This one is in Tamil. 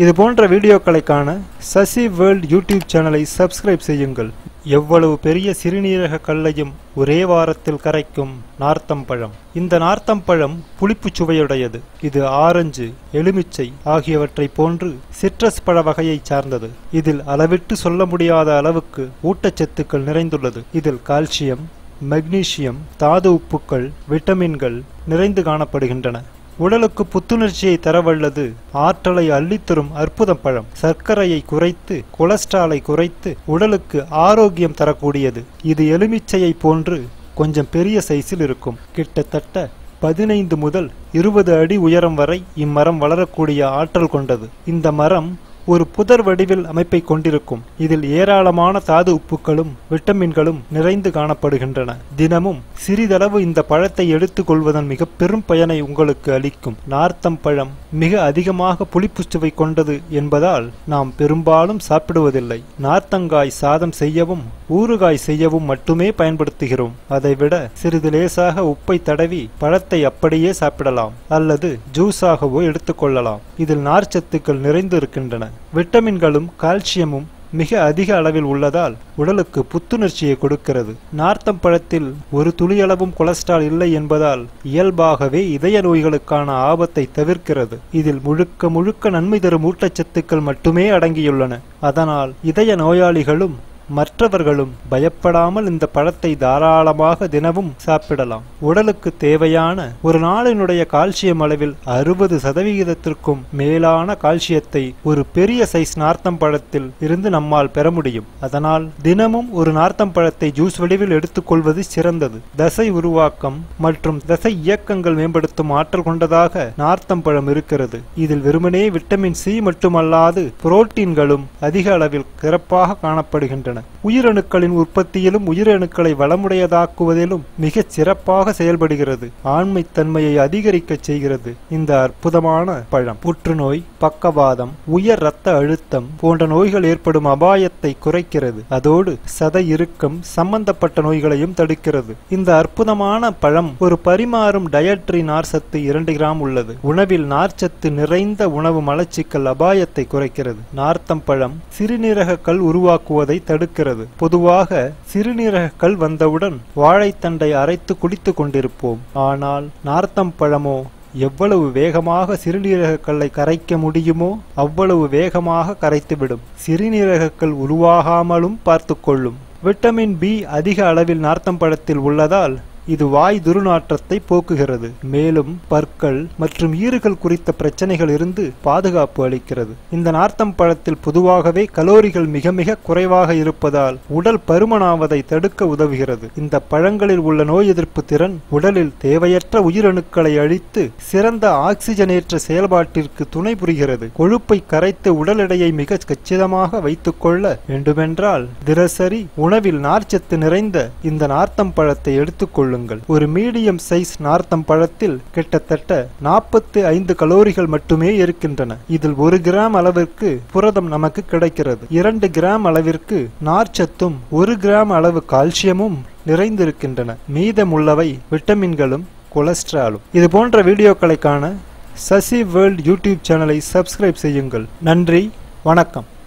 இது போன்ற வீடியோக்களை காண சசி வேர்ல்ட் யூடியூப் சேனலை சப்ஸ்கிரைப் செய்யுங்கள் எவ்வளவு பெரிய சிறுநீரக கல்லையும் ஒரே வாரத்தில் கரைக்கும் நார்த்தம் பழம் இந்த நார்த்தம் பழம் புளிப்புச் சுவையுடையது இது ஆரஞ்சு எலுமிச்சை ஆகியவற்றை போன்று சிட்ரஸ் பழ வகையைச் சார்ந்தது இதில் அளவிட்டு சொல்ல முடியாத அளவுக்கு ஊட்டச்சத்துக்கள் நிறைந்துள்ளது இதில் கால்சியம் மெக்னீசியம் தாது உப்புக்கள் விட்டமின்கள் நிறைந்து காணப்படுகின்றன உடலுக்கு புத்துணர்ச்சியை தரவல்லது ஆற்றலை அள்ளித்தரும் அற்புத பழம் சர்க்கரையை குறைத்து கொலஸ்ட்ராலை குறைத்து உடலுக்கு ஆரோக்கியம் தரக்கூடியது இது எலுமிச்சையை போன்று கொஞ்சம் பெரிய சைஸில் இருக்கும் கிட்டத்தட்ட பதினைந்து முதல் இருபது அடி உயரம் வரை இம்மரம் வளரக்கூடிய ஆற்றல் கொண்டது இந்த மரம் ஒரு புதர் வடிவில் அமைப்பை கொண்டிருக்கும் இதில் ஏராளமான தாது உப்புக்களும் விட்டமின்களும் நிறைந்து காணப்படுகின்றன தினமும் சிறிதளவு இந்த பழத்தை எடுத்துக் கொள்வதன் மிக பெரும் பயனை உங்களுக்கு அளிக்கும் நார்த்தம் பழம் மிக அதிகமாக புளிப்புச் சுவை கொண்டது என்பதால் நாம் பெரும்பாலும் சாப்பிடுவதில்லை நார்த்தங்காய் சாதம் செய்யவும் ஊறுகாய் செய்யவும் மட்டுமே பயன்படுத்துகிறோம் அதைவிட சிறிது லேசாக உப்பை தடவி பழத்தை அப்படியே சாப்பிடலாம் அல்லது ஜூஸாகவோ எடுத்துக்கொள்ளலாம் இதில் நார்ச்சத்துக்கள் நிறைந்து இருக்கின்றன விட்டமின்களும் கால்சியமும் மிக அதிக அளவில் உள்ளதால் உடலுக்கு புத்துணர்ச்சியை கொடுக்கிறது நார்த்தம் பழத்தில் ஒரு துளியளவும் கொலஸ்ட்ரால் இல்லை என்பதால் இயல்பாகவே இதய நோய்களுக்கான ஆபத்தை தவிர்க்கிறது இதில் முழுக்க முழுக்க நன்மை தரும் ஊட்டச்சத்துக்கள் மட்டுமே அடங்கியுள்ளன அதனால் இதய நோயாளிகளும் மற்றவர்களும் பயப்படாமல் இந்த பழத்தை தாராளமாக தினமும் சாப்பிடலாம் உடலுக்கு தேவையான ஒரு நாளினுடைய கால்சியம் அளவில் அறுபது சதவிகிதத்திற்கும் மேலான கால்சியத்தை ஒரு பெரிய சைஸ் நார்த்தம் பழத்தில் இருந்து நம்மால் பெற முடியும் அதனால் தினமும் ஒரு நார்த்தம் பழத்தை ஜூஸ் வடிவில் எடுத்துக்கொள்வது சிறந்தது தசை உருவாக்கம் மற்றும் தசை இயக்கங்கள் மேம்படுத்தும் ஆற்றல் கொண்டதாக நார்த்தம் பழம் இருக்கிறது இதில் வெறுமனே விட்டமின் சி மட்டுமல்லாது புரோட்டீன்களும் அதிக அளவில் சிறப்பாக காணப்படுகின்றன உயிரணுக்களின் உற்பத்தியிலும் உயிரணுக்களை வளமுடையதாக்குவதிலும் மிகச் சிறப்பாக செயல்படுகிறது ஆண்மைத்தன்மையை அதிகரிக்கச் செய்கிறது இந்த அற்புதமான பழம் புற்றுநோய் பக்கவாதம் உயர் இரத்த அழுத்தம் போன்ற நோய்கள் ஏற்படும் அபாயத்தை குறைக்கிறது அதோடு சதை இறுக்கம் சம்பந்தப்பட்ட நோய்களையும் தடுக்கிறது இந்த அற்புதமான பழம் ஒரு பரிமாறும் டயட்ரி நார்சத்து இரண்டு கிராம் உள்ளது உணவில் நார்ச்சத்து நிறைந்த உணவு மலச்சிக்கல் அபாயத்தை குறைக்கிறது நார்த்தம் பழம் சிறுநீரக கல் உருவாக்குவதை தடுக்கிறது பொதுவாக சிறுநீரக கல் வந்தவுடன் வாழைத்தண்டை அரைத்து குடித்துக் கொண்டிருப்போம் ஆனால் நார்த்தம் பழமோ எவ்வளவு வேகமாக சிறுநீரக கல்லை கரைக்க முடியுமோ அவ்வளவு வேகமாக கரைத்துவிடும் சிறுநீரக கல் உருவாகாமலும் பார்த்துக்கொள்ளும் விட்டமின் பி அதிக அளவில் நார்த்தம் பழத்தில் உள்ளதால் இது வாய் துர்நாற்றத்தை போக்குகிறது மேலும் பற்கள் மற்றும் ஈறுகள் குறித்த பிரச்சனைகள் இருந்து பாதுகாப்பு அளிக்கிறது இந்த நார்த்தம் பழத்தில் பொதுவாகவே கலோரிகள் மிக மிக குறைவாக இருப்பதால் உடல் பருமனாவதை தடுக்க உதவுகிறது இந்த பழங்களில் உள்ள நோய் எதிர்ப்பு திறன் உடலில் தேவையற்ற உயிரணுக்களை அழித்து சிறந்த ஆக்சிஜனேற்ற செயல்பாட்டிற்கு துணை புரிகிறது கொழுப்பை கரைத்து உடல் எடையை மிக கச்சிதமாக வைத்துக் கொள்ள வேண்டுமென்றால் தினசரி உணவில் நார்ச்சத்து நிறைந்த இந்த நார்த்தம் பழத்தை எடுத்துக்கொள்ளுங்கள் ஒரு மீடியம் சைஸ் நார்த்தம் பழத்தில் கிட்டத்தட்ட நாற்பத்தி ஐந்து கலோரிகள் மட்டுமே இருக்கின்றன இதில் ஒரு கிராம் அளவிற்கு புரதம் நமக்கு கிடைக்கிறது இரண்டு கிராம் அளவிற்கு நார்ச்சத்தும் ஒரு கிராம் அளவு கால்சியமும் நிறைந்திருக்கின்றன மீதமுள்ளவை விட்டமின்களும் கொலஸ்ட்ராலும் இது போன்ற வீடியோக்களை காண சசி வேர்ல்ட் யூடியூப் சேனலை சப்ஸ்கிரைப் செய்யுங்கள் நன்றி வணக்கம்